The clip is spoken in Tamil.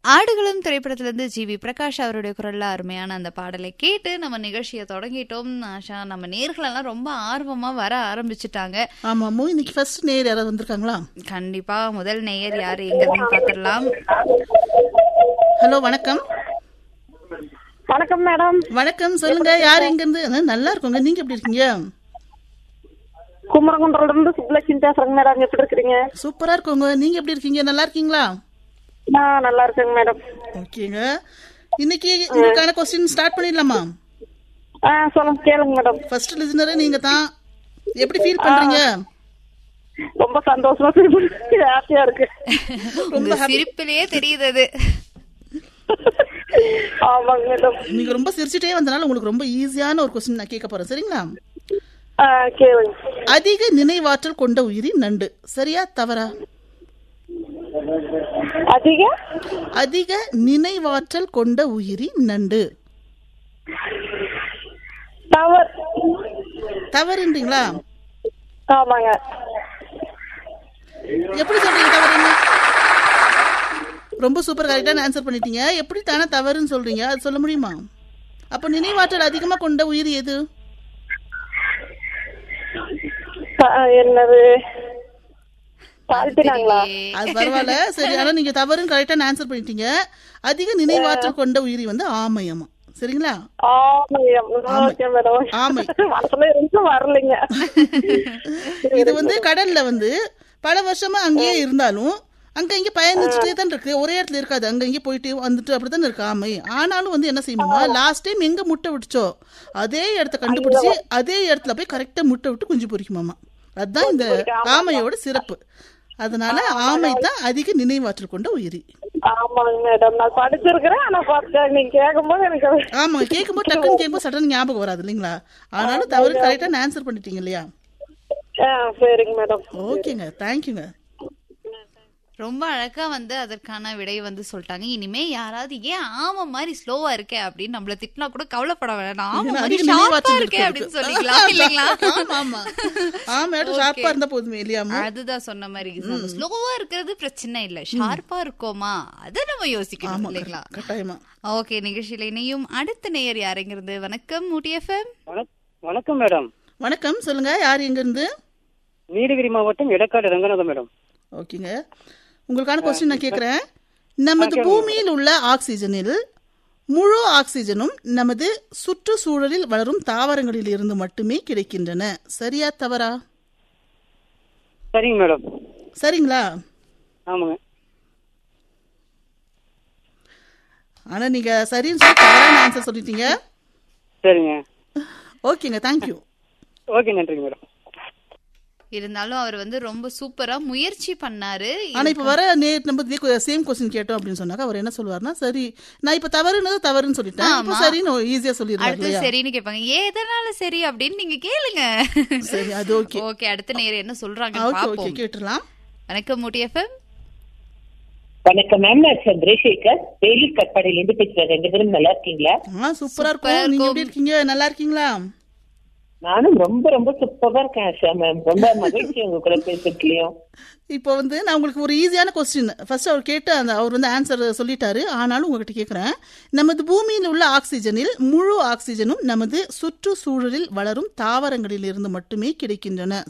ஆடுகளும் திரைப்படத்திலிருந்து ஜி வி பிரகாஷ் அவருடைய குரல்ல அருமையான அந்த பாடலை கேட்டு நம்ம நிகழ்ச்சியை தொடங்கிட்டோம் ஆஷா நம்ம நேர்களெல்லாம் ரொம்ப ஆர்வமா வர ஆரம்பிச்சுட்டாங்க ஆமாமோ இன்னைக்கு ஃபர்ஸ்ட் நேர் யாராவது வந்திருக்காங்களா கண்டிப்பா முதல் நேயர் யாரு எங்கன்னு பாத்திரலாம் ஹலோ வணக்கம் வணக்கம் மேடம் வணக்கம் சொல்லுங்க யார் எங்க இருந்து அஹ், நல்லா இருக்கோங்க நீங்க எப்படி இருக்கீங்க குமரகுண்டல இருந்து சுப்லட்சுமி பேசுறேங்க மேடம் எப்படி இருக்கிறீங்க சூப்பரா இருக்கோங்க நீங்க எப்படி இருக்கீங்க நல்லா இருக்கீங்களா நான் நல்லா இருக்கேங்க மேடம் ஓகேங்க இன்னைக்கு உங்களுக்கான கொஸ்டின் ஸ்டார்ட் பண்ணிடலாமா ஆ சொல்லுங்க கேளுங்க மேடம் ஃபர்ஸ்ட் லிசனரே நீங்க தான் எப்படி ஃபீல் பண்றீங்க ரொம்ப சந்தோஷமா இருக்கு ஹாப்பியா இருக்கு உங்க சிரிப்பிலேயே தெரியுது அது ஆமாங்க மேடம் நீங்க ரொம்ப சிரிச்சுட்டே வந்தனால உங்களுக்கு ரொம்ப ஈஸியான ஒரு கொஸ்டின் நான் கேட்க போறேன் சரிங்களா ஆ கேளுங்க அதிக நினைவாற்றல் கொண்ட உயிரி நண்டு சரியா தவறா அதிக அதிக நினைவாற்றல் கொண்ட உயிரி நண்டு டவர் தவறுன்றீங்களா ஆமாங்க எப்படி சொல்றீங்க தவறுன்னு ரொம்ப சூப்பர் கரெக்டான ஆன்சர் பண்ணிட்டீங்க எப்படி தானே தவறுன்னு சொல்றீங்க அது சொல்ல முடியுமா அப்ப நினைவாற்றல் அதிகமா கொண்ட உயிர் எது ஆ, என்னது தாழ்த்தினாங்களா அது பரவாயில்ல சரி ஆனா நீங்க தவறுன்னு கரெக்டான ஆன்சர் பண்ணிட்டீங்க அதிக நினைவாற்றல் கொண்ட உயிரி வந்து ஆமையமா சரிங்களா ஆமாம் ஓகே மேடம் ஆமை. மனசுல இருந்து வரலைங்க இது வந்து கடல்ல வந்து பல வருஷமா அங்கேயே இருந்தாலும் அங்க இங்க பயணிச்சுட்டே தான் இருக்கு ஒரே இடத்துல இருக்காது அங்க இங்க போயிட்டு வந்துட்டு அப்படித்தான் இருக்கு ஆமை ஆனாலும் வந்து என்ன செய்யணுமா லாஸ்ட் டைம் எங்க முட்டை விட்டுச்சோ அதே இடத்த கண்டுபிடிச்சு அதே இடத்துல போய் கரெக்டா முட்டை விட்டு குஞ்சு பொரிக்குமாமா அதுதான் இந்த ஆமையோட சிறப்பு அதனால ஆமை தான் அதிக நினைவாற்றல் கொண்ட உயிரி ஆமாங்க மேடம் நான் படிச்சிருக்கிறேன் ஆனா பார்த்தேன் நீங்க கேட்கும்போது எனக்கு அது- ஆமா கேட்கும்போது டக்குன்னு கேட்கும்போது சடன் ஞாபகம் வராது இல்லைங்களா ஆனாலும் தவறு கரெக்டான ஆன்சர் பண்ணிட்டீங்க இல்லையா ஆ சரிங்க மேடம் ஓகேங்க தேங்க்யூங்க ரொம்ப அழகா வந்து அதற்கான விடை வந்து சொல்லிட்டாங்க இனிமே யாராவது ஏன் ஆமா மாதிரி ஸ்லோவா இருக்கே அப்படின்னு நம்மள திட்டினா கூட கவலைப்பட வேணாம் ஆமா ஏன்னா மாதிரி அதிக ஷார்ப்பா நினைவாற்றல் இருக்கே இருக்கு அப்படின்னு சொல்லிக்கலாம் இல்லைங்களா ஆமா ஆமா ஆமாட்டும் ஷார்ப்பா இருந்தா போதுமே இல்லையாமா அதுதான் சொன்ன மாதிரி நம்ம ஸ்லோவா இருக்கிறது பிரச்சனை இல்ல ஷார்ப்பா இருக்கோமா அத நம்ம யோசிக்கணும் இல்லைங்களா கட்டாயமா ஓகே நிகழ்ச்சியில இணையும் அடுத்த நேயர் யாருங்கிறது வணக்கம் ஊட்டி எஃப்எம் வணக்- வணக்கம் மேடம் வணக்கம் சொல்லுங்க யார் எங்க இருந்து நீலகிரி மாவட்டம் எடக்காடு ரங்கநாதன் மேடம் ஓகேங்க உங்களுக்கான கொஸ்டின் நான் கேக்குறேன் நமது பூமியில் உள்ள ஆக்சிஜனில் முழு ஆக்சிஜனும் நமது சுற்றுச்சூழலில் வளரும் தாவரங்களில் இருந்து மட்டுமே கிடைக்கின்றன சரியா தவறா சரிங்க மேடம் சரிங்களா ஆமாங்க ஆனா நீங்க சரின்னு சொல்லி தவறான ஆன்சர் சொல்லிட்டீங்க சரிங்க ஓகேங்க தேங்க்யூ ஓகே நன்றிங்க மேடம் இருந்தாலும் அவர் வந்து ரொம்ப சூப்பரா முயற்சி பண்ணாரு ஆனா இப்ப வர நே நம்ம சேம் கொஸ்டின் கேட்டோம் அப்படின்னு சொன்னாக்க அவர் என்ன சொல்லுவாருன்னா சரி நான் இப்ப தவறுனது தவறுன்னு சொல்லிட்டேன் இப்ப சரின்னு ஈஸியா சொல்லிடுறாரு அடுத்து இல்லையா சரின்னு கேட்பாங்க எதனால சரி அப்படின்னு நீங்க கேளுங்க சரி அது ஓகே ஓகே அடுத்த நேரம் என்ன சொல்றாங்க ஓகே ஓகே பாப்போம் கேட்டுடலாம் வணக்கம் ஊட்டி எஃப்எம் வணக்கம் மேம் நான் சந்திரசேகர் வேலி கட்பாடியில இருந்து பேசுறேன் ரெண்டு பேரும் நல்லா இருக்கீங்களா ஆ சூப்பரா இருக்கும் நீங்க எப்படி இருக்கீங்க நல்லா இருக்கீங்களா நானும் ரொம்ப ரொம்ப சூப்பரா இருக்கேன் ஆஷா மேம் ரொம்ப மகிழ்ச்சி உங்க கூட பேசுறதுலயும் இப்போ வந்து நான் உங்களுக்கு ஒரு ஈஸியான கொஸ்டின் ஃபர்ஸ்ட் அவர் கேட்டு அந்த அவர் வந்து ஆன்சர் சொல்லிட்டாரு ஆனாலும் உங்ககிட்ட கேட்குறேன் நமது பூமியில் உள்ள ஆக்சிஜனில் முழு ஆக்சிஜனும் நமது சுற்றுச்சூழலில் வளரும் தாவரங்களில் இருந்து மட்டுமே கிடைக்கின்றன